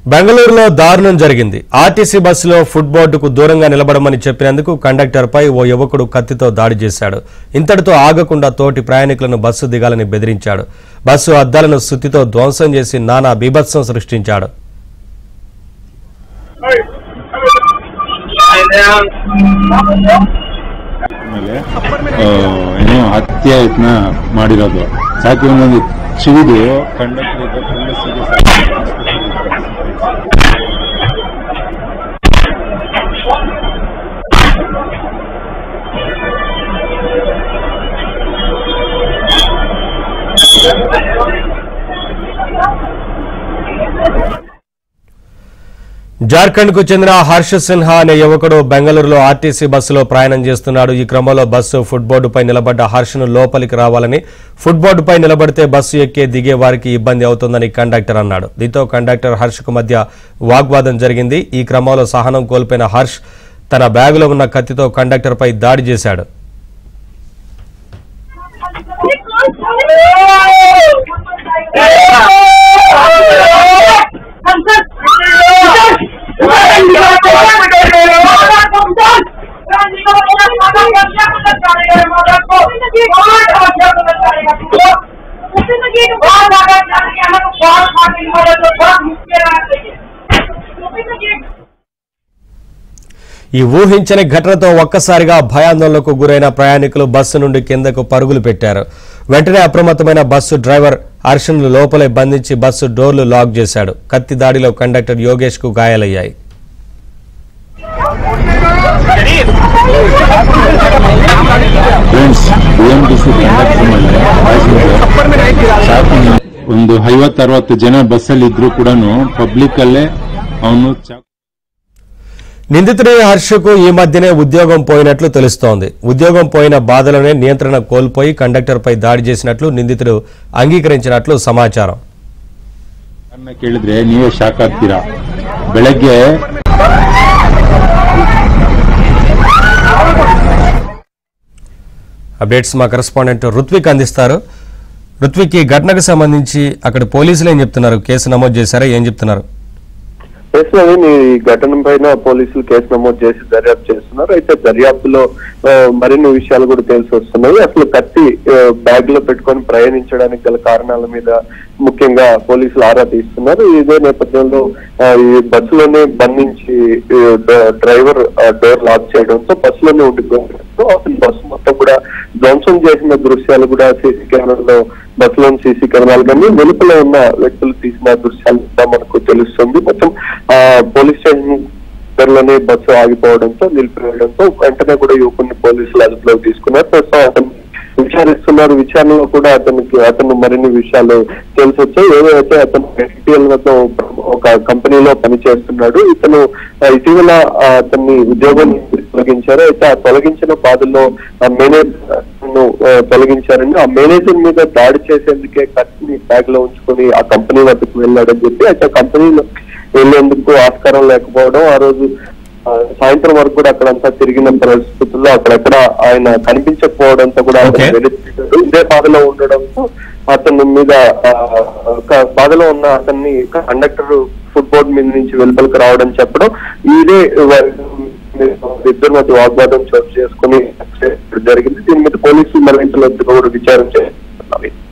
బెంగళూరులో దారుణం జరిగింది ఆర్టీసీ బస్సులో ఫుట్ బోర్డుకు దూరంగా నిలబడమని చెప్పినందుకు కండక్టర్పై ఓ యువకుడు కత్తితో దాడి చేశాడు ఇంతటితో ఆగకుండా తోటి ప్రయాణికులను బస్సు దిగాలని బెదిరించాడు బస్సు అద్దాలను సుత్తితో ధ్వంసం చేసి నానా బీభత్సం సృష్టించాడు ಆಮೇಲೆ ಆ, ಏನೋ ಹತ್ಯೆ ಯತ್ನ ಮಾಡಿರೋದು ಸಾಕಿ ಒಂದೊಂದು ಚಿವಿದು ಕಂಡಕ್ಟರ್ ಇದ್ದ ಫುಲ್ ಸೀರಿಯಸ್ జార్ఖండ్ కు చెందిన హర్ష సిన్హా అనే యువకుడు బెంగళూరులో ఆర్టీసీ బస్సులో ప్రయాణం చేస్తున్నాడు ఈ క్రమంలో బస్సు ఫుట్ బోర్డుపై నిలబడ్డ హర్షను లోపలికి రావాలని ఫుట్ బోర్డుపై నిలబడితే బస్సు ఎక్కే దిగే వారికి ఇబ్బంది అవుతుందని కండక్టర్ అన్నాడు దీంతో కండక్టర్ హర్షకు మధ్య వాగ్వాదం జరిగింది ఈ క్రమంలో సహనం కోల్పోయిన హర్ష్ తన బ్యాగులో ఉన్న కత్తితో కండక్టర్పై దాడి చేశాడు ఈ ఊహించని ఘటనతో ఒక్కసారిగా భయాందోళనకు గురైన ప్రయాణికులు బస్సు నుండి కిందకు పరుగులు పెట్టారు వెంటనే అప్రమత్తమైన బస్సు డ్రైవర్ హర్షన్ను లోపలే బంధించి బస్సు డోర్లు లాక్ చేశాడు కత్తి దాడిలో కండక్టర్ యోగేష్ కు గాయాలయ్యాయి friends B M T C conductor ಮೇಲೆ ಪ್ಯಾಸೆಂಜರ್ ಸಾಕಿ ಒಂದು ಐವತ್ತು ಅರವತ್ತು ಜನ ಬಸ್ಸಲ್ಲಿ ಇದ್ರು ಕೂಡ ಪಬ್ಲಿಕ್ ಅಲ್ಲೇ ಅವನು ಚಾಕು నిందితుడి హర్షకు ఈ మధ్యనే ఉద్యోగం పోయినట్లు తెలుస్తోంది ఉద్యోగం పోయిన బాధలోనే నియంత్రణ కోల్పోయి కండక్టర్పై దాడి చేసినట్లు నిందితుడు అంగీకరించినట్లు సమాచారం ಕಾರಣ ಕೇಳಿದ್ರೆ ನೀವೇ ಶಾಕ್ ಆಗ್ತೀರಾ ಬೆಳಗ್ಗೆ అప్డేట్స్ మా కరెస్పాండెంట్ రుత్విక్ అందిస్తారు రుత్విక్ ఈ ఘటనకు సంబంధించి అక్కడ పోలీసులు ఏం చెప్తున్నారు కేసు నమోదు చేశారా ఏం చెప్తున్నారు ఎస్ నవీన్ ఈ ఘటన పైన పోలీసులు కేసు నమోదు చేసి దర్యాప్తు చేస్తున్నారు అయితే దర్యాప్తులో ఆ, మరిన్ని విషయాలు కూడా తెలిసి వస్తున్నాయి అసలు కత్తి బ్యాగ్ లో పెట్టుకొని ప్రయాణించడానికి గల కారణాల మీద ముఖ్యంగా పోలీసులు ఆరా తీస్తున్నారు ఇదే నేపథ్యంలో ఆ, ఈ బస్సులోనే బంధించి ఈ డ- డ్రైవర్ ఆ, డోర్ లాక్ చేయడంతో బస్సులోనే ఉండిపోవడంతో అసలు బస్సు మొత్తం కూడా ధ్వంసం చేసిన దృశ్యాలు కూడా సీసీ కెమెరాలో బస్సులోని సీసీ కెమెరాలు కానీ వెలుపల ఉన్న వ్యక్తులు తీసిన దృశ్యాలు కూడా మనకు తెలుస్తుంది మొత్తం ఆ, పోలీస్ స్టేషన్ దగ్గరలోనే బస్సు ఆగిపోవడంతో నిలిపివేయడంతో వెంటనే కూడా యువకుడిని పోలీసులు అదుపులోకి తీసుకున్నారు ప్రస్తుతం అతను విచారిస్తున్నారు విచారణలో కూడా అతనికి అతను మరిన్ని విషయాలు తెలిసి వచ్చాయి ఏదైతే అతను ఎస్టీఎల్ వద్ద ఒక కంపెనీలో పనిచేస్తున్నాడు ఇతను ఆ, ఇటీవల ఆ, అతన్ని ఉద్యోగం నుంచి తొలగించారు అయితే ఆ తొలగించిన బాధల్లో ఆ మేనేజర్ ను ఆ, తొలగించారని ఆ మేనేజర్ మీద దాడి చేసేందుకే కత్తిని బ్యాగ్ లో ఉంచుకొని ఆ కంపెనీ వద్దకు వెళ్ళాడని చెప్పి అయితే ఆ కంపెనీలో వెళ్లేందుకు ఆస్కారం లేకపోవడం ఆ రోజు ఆ, సాయంత్రం వరకు కూడా అక్కడంతా తిరిగిన పరిస్థితుల్లో అక్కడెక్కడ ఆయన కనిపించకపోవడంతో కూడా అతను Okay. వెలితిరిగాడు. ఇదే బాధలో ఉండడంతో అతని మీద ఆ, ఒక బాధలో ఉన్న అతన్ని కండక్టర్ ఫుట్బోర్డ్ మీద నుంచి వెలుపలికి రావడం చెప్పడం ఇదే వారి- ఇద్దరి మధ్య వాగ్వాదం చోటు చేసుకుని జరిగింది దీని మీద పోలీసులు మరింత లోతుగా కూడా విచారణ చేస్తున్నారు